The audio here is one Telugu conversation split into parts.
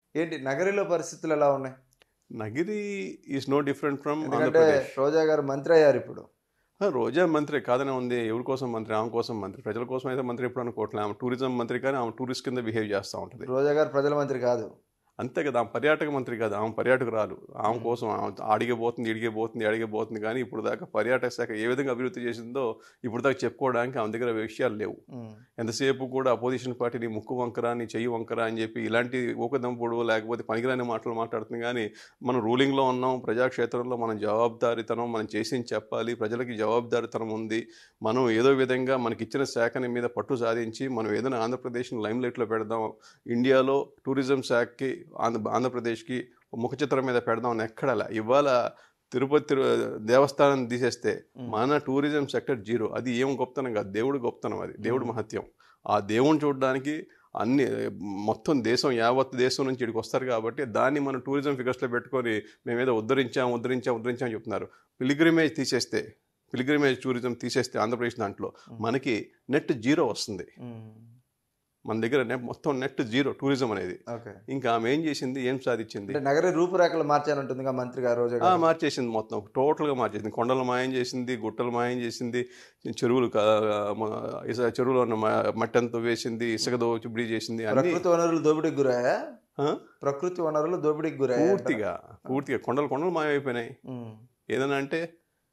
ఏంటి నగరిలో పరిస్థితులు ఎలా ఉన్నాయి Nagari is no different from ఎందుకంటే ఆంధ్రప్రదేశ్ రోజా గారు మంత్రి అయ్యారు ఇప్పుడు ఆ, రోజా మంత్రి కాదనే ఉంది ఎవరి కోసం మంత్రి ఆమె కోసం మంత్రి ప్రజల కోసం అయితే మంత్రి ఎప్పుడు అనుకోవట్లేదు ఆమె టూరిజం మంత్రి కానీ ఆమె టూరిస్ట్ కింద బిహేవ్ చేస్తూ ఉంటుంది రోజా గారు ప్రజల మంత్రి కాదు అంతే కదా ఆమె పర్యాటక మంత్రి కాదు ఆమె పర్యాటకురాలు ఆమె కోసం ఆమె అడిగే పోతుంది ఇడిగే పోతుంది అడిగే పోతుంది కానీ ఇప్పుడు దాకా పర్యాటక శాఖ ఏ విధంగా అభివృద్ధి చేసిందో ఇప్పుడు దాకా చెప్పుకోవడానికి ఆమె దగ్గర విషయాలు లేవు ఉమ్, ఎంతసేపు కూడా అపోజిషన్ పార్టీని ముక్కు వంకర నీ చెయ్యి వంకర అని చెప్పి ఇలాంటి ఊకదంపుడు లేకపోతే పనికిరాని మాటలు మాట్లాడుతుంది కానీ మనం రూలింగ్లో ఉన్నాం ప్రజాక్షేత్రంలో మనం జవాబుదారీతనం మనం చేసింది చెప్పాలి ప్రజలకి జవాబుదారీతనం ఉంది మనం ఏదో విధంగా మనకి ఇచ్చిన శాఖని మీద పట్టు సాధించి మనం ఏదైనా ఆంధ్రప్రదేశ్ని లైమ్ లైట్లో పెడదాం ఇండియాలో టూరిజం శాఖకి ఆంధ్ర ఆంధ్రప్రదేశ్కి ముఖ చిత్రం మీద పెడదాం అని ఎక్కడలా ఇవాళ తిరుపతి తిరు దేవస్థానం తీసేస్తే మన టూరిజం సెక్టర్ జీరో అది ఏం గొప్పతనం కాదు దేవుడు గొప్పతనం అది దేవుడు మహత్యం ఆ దేవుని చూడడానికి అన్ని మొత్తం దేశం యావత్ దేశం నుంచి ఇక్కడికి వస్తారు కాబట్టి దాన్ని మనం టూరిజం ఫిగర్స్లో పెట్టుకొని మేమేదో ఉద్ధరించాం ఉద్ధరించాం ఉద్ధరించాం అని చెప్తున్నారు పిలిగ్రిమేజ్ తీసేస్తే పిలిగ్రిమేజ్ టూరిజం తీసేస్తే ఆంధ్రప్రదేశ్ దాంట్లో మనకి నెట్ జీరో వస్తుంది ఉమ్, మన దగ్గర నెట్ మొత్తం నెట్ జీరో టూరిజం అనేది ఓకే ఇంకా ఆమె ఏం చేసింది ఏం సాధించింది అంటే నగరి రూపురేఖలు మార్చానంటుందిగా మంత్రి గారు రోజా ఆ, గారు మార్చేసింది మొత్తం టోటల్గా మార్చేసింది కొండలు మాయం చేసింది గుట్టలు మాయం చేసింది చెరువులు కా- మ- ఇస- చెరువులో ఉన్న మ- మట్టి అంతా వేసింది ఇసుక దోపిడీ చేసింది అన్ని ప్రకృతి వనరులు దోపిడీకి గురాయా ఆ? ప్రకృతి వనరులు దోపిడీకి గురాయా పూర్తిగా పూర్తిగా కొండలు కొండలు మాయమైపోయినాయి ఉమ్, ఏదైనా అంటే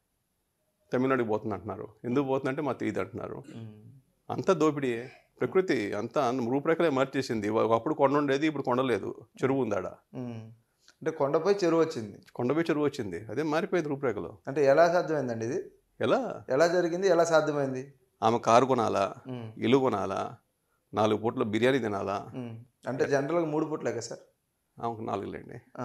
తమిళనాడుకి పోతుంది అంటున్నారు ఎందుకు పోతుందంటే మా తీది అంటున్నారు ఉమ్, అంతా దోపిడీయే ప్రకృతి అంతా అన్ని రూపురేఖలే మార్చేసింది ఒకప్పుడు కొండ ఉండేది ఇప్పుడు కొండ లేదు చెరువు ఉందాడ ఉమ్. అంటే కొండపై చెరువు వచ్చింది కొండపై చెరువు వచ్చింది అదే మారిపోయింది రూపురేఖలు అంటే ఎలా సాధ్యమైందండి ఇది ఎలా ఎలా జరిగింది ఎలా సాధ్యమైంది ఆమె కారు కొనాలా ఉమ్, ఇల్లు కొనాలా నాలుగు పూట్ల బిర్యానీ తినాలా ఉమ్. అంటే జనరల్గా మూడు పూట్లే కదా సార్ ఆమెకు నాలుగులేండి ఆ,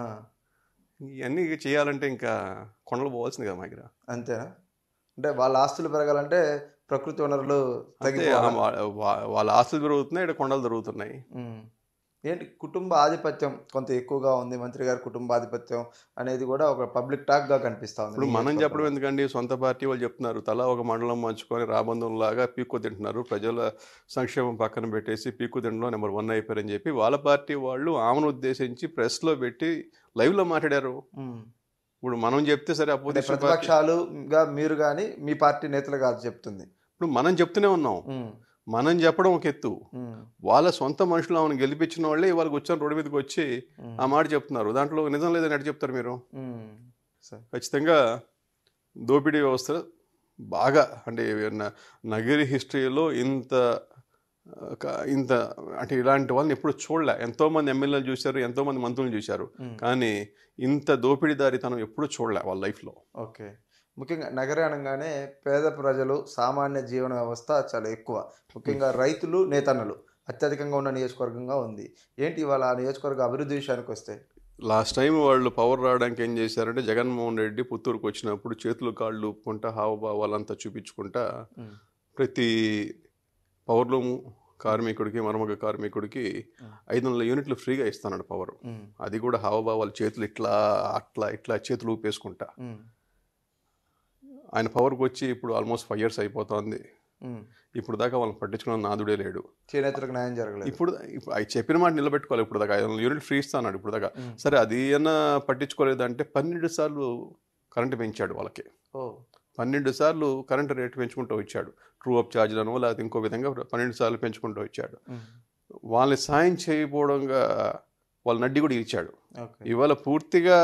ఇవన్నీ చేయాలంటే ఇంకా కొండలు పోవాల్సింది కదా మా దగ్గర అంతేనా అంటే వాళ్ళ ఆస్తులు పెరగాలంటే ప్రకృతి వనరులు అంతే తగ్గిపోవాలి ఆ వా- వా- వాళ్ళ ఆస్తులు పెరుగుతున్నాయి ఇక్కడ కొండలు జరుగుతున్నాయి ఉమ్. ఏంటి కుటుంబ ఆధిపత్యం కొంత ఎక్కువగా ఉంది మంత్రి గారి కుటుంబ ఆధిపత్యం అనేది కూడా ఒక పబ్లిక్ టాక్ గా కనిపిస్తా ఉంది ఇప్పుడు మనం నియోజకవర్గంలో. చెప్పడం ఎందుకండి సొంత పార్టీ వాళ్ళు చెప్తున్నారు తలా ఒక మండలం మంచుకొని రాబంధంలాగా పీక్కు తింటున్నారు ప్రజల సంక్షేమం పక్కన పెట్టేసి పీక్కు తినడంలో నెంబర్ వన్ అయిపోయారని చెప్పి వాళ్ళ పార్టీ వాళ్ళు ఆమెను ఉద్దేశించి ప్రెస్లో పెట్టి లైవ్లో మాట్లాడారు ఉమ్. ఇప్పుడు మనం చెప్తే సరే అంటే అపోజిషన్ పార్టీ ప్రతిపక్షాలుగా మీరు కానీ మీ పార్టీ నేతలు కాదు చెప్తుంది ఇప్పుడు మనం చెప్తూనే ఉన్నాం ఉమ్, మనం చెప్పడం ఒక ఎత్తు ఉమ్, వాళ్ళ సొంత మనుషులు ఆమెను గెలిపించిన వాళ్ళే ఇవాళ వచ్చాను రోడ్డు మీదకి వచ్చి ఉమ్, ఆ మాట చెప్తున్నారు దాంట్లో నిజం లేదని ఎట్ట చెప్తారు మీరు ఉమ్. సరే. ఖచ్చితంగా దోపిడీ వ్యవస్థ బాగా అంటే న- నగరి హిస్టరీలో ఇంత ఆ, క- ఇంత అంటే ఇలాంటి వాళ్ళని ఎప్పుడు చూడలే ఎంతోమంది ఎమ్మెల్యేలు చూశారు ఎంతోమంది మంత్రులు చూశారు ఉమ్. కానీ ఇంత దోపిడీదారితనం ఎప్పుడు చూడలే వాళ్ళ లైఫ్లో ఓకే ముఖ్యంగా నగరం అనగానే పేద ప్రజలు సామాన్య జీవన వ్యవస్థ చాలా ఎక్కువ ముఖ్యంగా రైతులు నేతన్నలు అత్యధికంగా ఉన్న నియోజకవర్గంగా ఉంది ఏంటి ఇవాళ ఆ నియోజకవర్గ అభివృద్ధి విషయానికి వస్తే లాస్ట్ టైం వాళ్ళు పవర్ రావడానికి ఏం చేశారంటే జగన్మోహన్ రెడ్డి పుత్తూరుకు వచ్చినప్పుడు చేతులు కాళ్ళు ఊపుకుంటా హావభావాలంతా చూపించుకుంటా ఉమ్, ప్రతి పవర్లూమ్ కార్మికుడికి మరమగ కార్మికుడికి ఐదు వందల యూనిట్లు ఫ్రీగా ఇస్తాడు పవర్ ఉమ్, అది కూడా హావభావాల చేతులు ఇట్లా అట్లా ఇట్లా చేతులు ఊపేసుకుంటా ఉమ్, ఆయన పవర్కి వచ్చి ఇప్పుడు ఆల్మోస్ట్ ఫైవ్ ఇయర్స్ అయిపోతుంది ఉమ్. ఇప్పుడు దాకా వాళ్ళని పట్టించుకున్న నాదుడే లేడు చేనేతలకు న్యాయం జరగలేదు ఇప్పుడు ఇప్పుడు ఆయన చెప్పిన మాట నిలబెట్టుకోవాలి ఇప్పుడు దాకా ఐదు వందల యూనిట్ ఫ్రీ ఇస్తాడు ఇప్పుడు దాకా ఉమ్. సరే అది ఏమన్నా పట్టించుకోలేదంటే పన్నెండు సార్లు కరెంటు పెంచాడు వాళ్ళకి ఓ పన్నెండు సార్లు కరెంటు రేటు పెంచుకుంటూ వచ్చాడు ట్రూ అప్ ఛార్జీలను లేకపోతే ఇంకో విధంగా పన్నెండు సార్లు పెంచుకుంటూ వచ్చాడు ఉమ్, వాళ్ళని సాయం చేయకపోవడంగా వాళ్ళ నడ్డి కూడా ఇచ్చాడు ఓకే ఇవాళ పూర్తిగా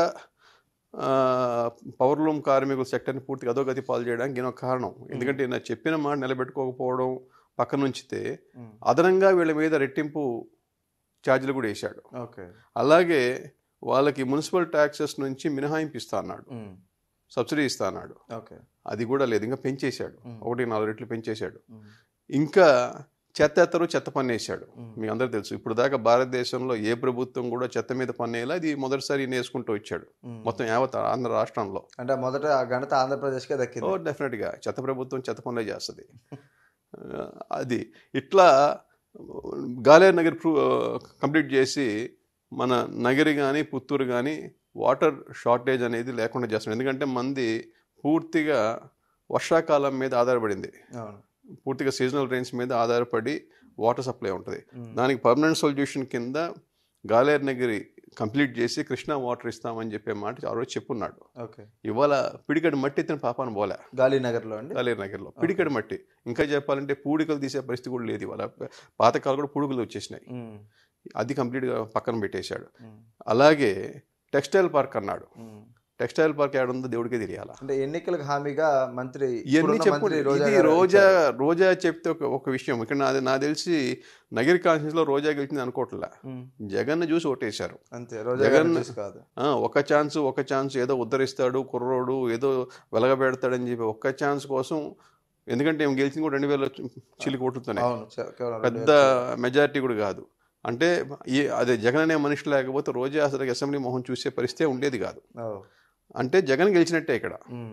పవర్లూమ్ కార్మికుల సెక్టర్ని పూర్తిగా అధోగతి పాలు చేయడానికి ఈయన ఒక కారణం ఎందుకంటే నా చెప్పిన మాట నిలబెట్టుకోకపోవడం పక్కన ఉంచితే ఉమ్, అదనంగా వీళ్ళ మీద రెట్టింపు ఛార్జీలు కూడా వేశాడు ఓకే అలాగే వాళ్ళకి మున్సిపల్ ట్యాక్సెస్ నుంచి మినహాయింపు ఇస్తా అన్నాడు ఉమ్, సబ్సిడీ ఇస్తా అన్నాడు ఓకే అది కూడా లేదు ఇంకా పెంచేశాడు ఉమ్. ఒకటి నాలుగు రెట్లు పెంచేశాడు ఉమ్, ఇంకా చెత్త ఎత్తరు చెత్త పన్ను వేసాడు ఉమ్. మీకు అందరూ తెలుసు ఇప్పుడు దాకా భారతదేశంలో ఏ ప్రభుత్వం కూడా చెత్త మీద పన్ను వేయాలి అది మొదటిసారి ఈయన వేసుకుంటూ వచ్చాడు ఉమ్. మొత్తం యావత్ ఆంధ్ర రాష్ట్రంలో అంటే మొదట ఆ ఘనత ఆంధ్రప్రదేశ్కే ఓ దక్కింది డెఫినెట్గా చెత్త ప్రభుత్వం చెత్త పనులే చేస్తుంది ఆ, అది ఇట్లా గాలేరు నగర్ ప్రూ కంప్లీట్ చేసి మన నగరి కానీ పుత్తూరు కానీ వాటర్ షార్టేజ్ అనేది లేకుండా చేస్తున్నాడు ఎందుకంటే మంది పూర్తిగా వర్షాకాలం మీద ఆధారపడింది అవును పూర్తిగా సీజనల్ రైన్స్ మీద ఆధారపడి వాటర్ సప్లై ఉంటుంది ఉమ్, దానికి పర్మనెంట్ సొల్యూషన్ కింద గాలేరు నగిరి కంప్లీట్ చేసి కృష్ణా వాటర్ ఇస్తామని చెప్పే మాట ఆ రోజు చెప్పున్నాడు ఓకే ఇవాళ పిడికడి మట్టి ఇతను పాపాను పోలే గాలినగర్లో అండి కాలేరు నగర్లో పిడికడి మట్టి ఇంకా చెప్పాలంటే పూడికలు తీసే పరిస్థితి కూడా లేదు ఇవాళ పాతకాలు కూడా పూడికలు వచ్చేసినాయి ఉమ్, అది కంప్లీట్గా పక్కన పెట్టేశాడు ఉమ్, అలాగే టెక్స్టైల్ పార్క్ అన్నాడు ఉమ్. టెక్స్టైల్ పార్క్ ఏడుందో దేవుడికే తెలియాలా అంటే ఎన్నికలకు హామీగా మంత్రి ఇవన్నీ ఇప్పుడున్న చెప్పు మంత్రి రోజా ఇది గారు రోజా ఇచ్చారు. రోజా చెప్తే ఒక ఒక విషయం ఇక్కడ నాది నాకు తెలిసి నగరి కాన్స్టిట్యూన్సీలో రోజా గెలిచింది అనుకోవట్లే ఉమ్, జగన్ చూసి ఓటేశారు అంతే రోజా జగన్- గారు చూసి కాదు ఆ, ఒక ఛాన్స్ ఒక ఛాన్స్ ఏదో ఉద్ధరిస్తాడు కుర్రోడు ఏదో వెలగబెడతాడని చెప్పి ఒక్క ఛాన్స్ కోసం ఎందుకంటే ఏం గెలిచింది కూడా రెండు వేల చిల్లి కోట్లతోనే అవును చ- కేవలం రెండు పెద్ద వేలు. మెజారిటీ కూడా కాదు అంటే ఈ అదే జగన్ అనే మనిషి లేకపోతే రోజా అసలు అసెంబ్లీ మొహం చూసే పరిస్థితే ఉండేది కాదు ఓ, అంటే జగన్ గెలిచినట్టే ఇక్కడ ఉమ్,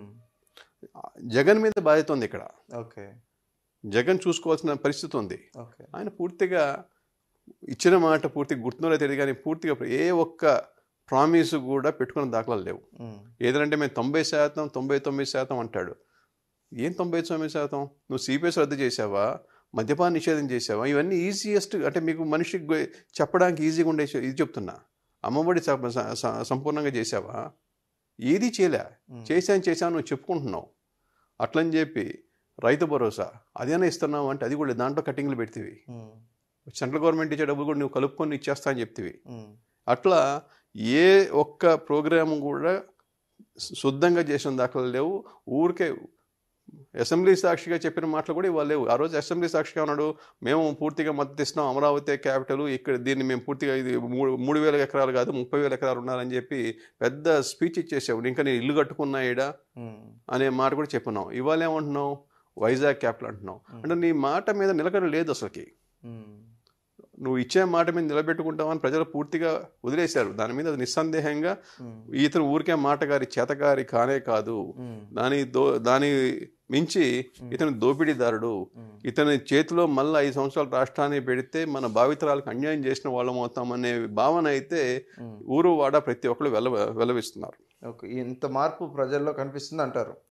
జగన్ మీద బాధ్యత ఉంది ఇక్కడ ఓకే జగన్ చూసుకోవాల్సిన పరిస్థితి ఉంది ఓకే ఆయన పూర్తిగా ఇచ్చిన మాట పూర్తిగా గుర్తుందో తెలియదు కానీ పూర్తిగా ఏ ఒక్క ప్రామిస్ కూడా పెట్టుకున్న దాఖలాలు లేవు ఉమ్, ఏదంటే మేము తొంభై శాతం తొంభై తొమ్మిది శాతం అంటాడు ఏం తొంభై తొమ్మిది శాతం నువ్వు సిపిఎస్ రద్దు చేసావా మద్యపాన నిషేధం చేసావా ఇవన్నీ ఈజియెస్ట్ అంటే మీకు మనిషికి గొ- చెప్పడానికి ఈజీగా ఉండే ఇది చెప్తున్నా అమ్మఒడి స- స- స- సంపూర్ణంగా చేసావా ఏది చేయలే ఉమ్, చేశాను చేశాను నువ్వు చెప్పుకుంటున్నావు అట్లని చెప్పి రైతు భరోసా అదేనా ఇస్తున్నావు అంటే అది కూడా లేదు. దాంట్లో కటింగ్లు పెడితివి ఉమ్, సెంట్రల్ గవర్నమెంట్ ఇచ్చే డబ్బులు కూడా నువ్వు కలుపుకొని ఇచ్చేస్తా అని చెప్తివి ఉమ్, అట్లా ఏ ఒక్క ప్రోగ్రామ్ కూడా శుద్ధంగా చేసిన దాఖలు లేవు ఊరికే అసెంబ్లీ సాక్షిగా చెప్పిన మాటలు కూడా ఇవాళ లేవు ఆ రోజు అసెంబ్లీ సాక్షిగా ఉన్నాడు మేము పూర్తిగా మద్దతు ఇస్తున్నాం అమరావతి క్యాపిటల్ ఇక్కడ దీన్ని మేము పూర్తిగా ఇది మూడు మూడు వేల ఎకరాలు కాదు ముప్పై వేల ఎకరాలు ఉన్నారని చెప్పి పెద్ద స్పీచ్ ఇచ్చేసావు ఇంకా నేను ఇల్లు కట్టుకున్నా ఈడ ఉమ్, అనే మాట కూడా చెప్పున్నావు ఇవాళ ఏమంటున్నావు వైజాగ్ క్యాపిటల్ అంటున్నావు అంటే నీ మాట మీద నిలకడ లేదు అసలుకి ఉమ్, నువ్వు ఇచ్చే మాట మీద నిలబెట్టుకుంటామని ప్రజలు పూర్తిగా వదిలేశారు దాని మీద నిస్సందేహంగా ఉమ్, ఇతను ఊరికే మాటగారి చేతగారి కానే కాదు ఉమ్, దాని దో దాని మించి ఇతను దోపిడీదారుడు ఉమ్, ఇతని చేతిలో మళ్ళీ ఐదు సంవత్సరాలు రాష్ట్రాన్ని పెడితే మన భావితరాలకు అన్యాయం చేసిన వాళ్ళం అవుతామనే భావన అయితే ఉమ్. ఊరు వాడ ప్రతి ఒక్కరు వెల వెలవిస్తున్నారు ఓకే ఇంత మార్పు ప్రజల్లో కనిపిస్తుంది అంటారు